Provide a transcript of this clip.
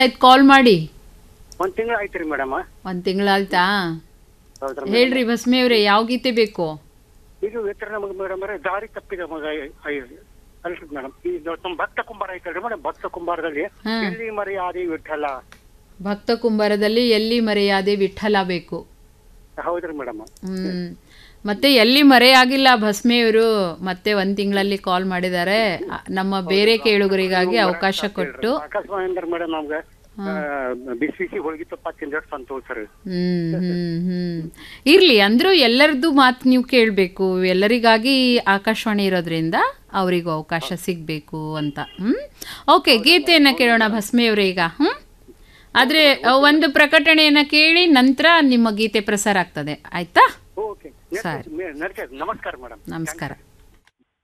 ಆಯ್ತು ಕಾಲ್ ಮಾಡಿ ಒಂದ್ ತಿಂಗಳು ಆಯ್ತು ರೀ ಮೇಡಮ್ ಒಂದು ತಿಂಗಳಾಯ್ತಾ ಹೌದ್ರಿ ಹೇಳ್ರಿ ಭಸ್ಮಿ ಅವ್ರೆ ಯಾವ ಗೀತೆ ಬೇಕು ಇದು ಇತ್ರ ನಮಗೆ ಮೇಡಮ್ ದಾರಿ ತಪ್ಪಿದ ಮಗ ಅಲ್ರಿ ಮೇಡಮ್ ಈ ನಮ್ಮ ಭಕ್ತ ಕುಂಬಾರ ಐತಲ್ರಿ ಮೇಡಮ್ ಭಕ್ತ ಕುಂಬಾರದಲ್ಲಿ ಹಾ. ಎಲ್ಲಿ ಮರಿ ಆದಿ ವಿಠಲ ಭಕ್ತ ಕುಂಬಾರದಲ್ಲಿ ಎಲ್ಲಿ ಮರೆಯಾದೆ ವಿಠಲ ಬೇಕು ಹೌದ್ರಿ ಮೇಡಮ್ ಹ್ಮ್ ಮತ್ತೆ ಎಲ್ಲಿ ಮರೆಯಾಗಿಲ್ಲ ಭಸ್ಮಿಯವರು ಮತ್ತೆ ಒಂದ್ ತಿಂಗಳಲ್ಲಿ ಕಾಲ್ ಮಾಡಿದ್ದಾರೆ ಆ, ನಮ್ಮ ಬೇರೆ ಕೇಳುಗರಿಗಾಗಿ ಅವಕಾಶ ಕೊಟ್ಟು ಆಕಾಶವಾಣಿ ಅಂದ್ರೆ ಮೇಡಮ್ ನಮ್ಗೆ ಆ, ಬಿಸಿ ಬಿಸಿ ಹೋಳಿಗೆ ತುಪ್ಪ ತಿಂದ್ರೆ ಸಂತೋಷ ರೀ ಹ್ಮ್ ಹ್ಮ್ ಹ್ಮ್ ಇರ್ಲಿ ಅಂದ್ರೂ ಎಲ್ಲರದ್ದು ಮಾತು ನೀವು ಕೇಳಬೇಕು ಎಲ್ಲರಿಗಾಗಿ ಆಕಾಶವಾಣಿ ಇರೋದ್ರಿಂದ ಅವರಿಗೂ ಅವಕಾಶ ಸಿಗ್ಬೇಕು ಅಂತ ಹ್ಮ್ ಓಕೆ ಗೀತೆಯನ್ನ ಕೇಳೋಣ ಭಸ್ಮಿಯವ್ರೆ ಈಗ ಹ್ಮ್ ಆದ್ರೆ ಅ, ಒಂದು ಪ್ರಕಟಣೆಯನ್ನ ಕೇಳಿ ನಂತರ ನಿಮ್ಮ ಗೀತೆ ಪ್ರಸಾರ ಆಗ್ತದೆ ಆಯ್ತಾ ಓಕೆ ಸರಿ. ನಮಸ್ಕಾರ ಮೇಡಮ್ ನಮಸ್ಕಾರ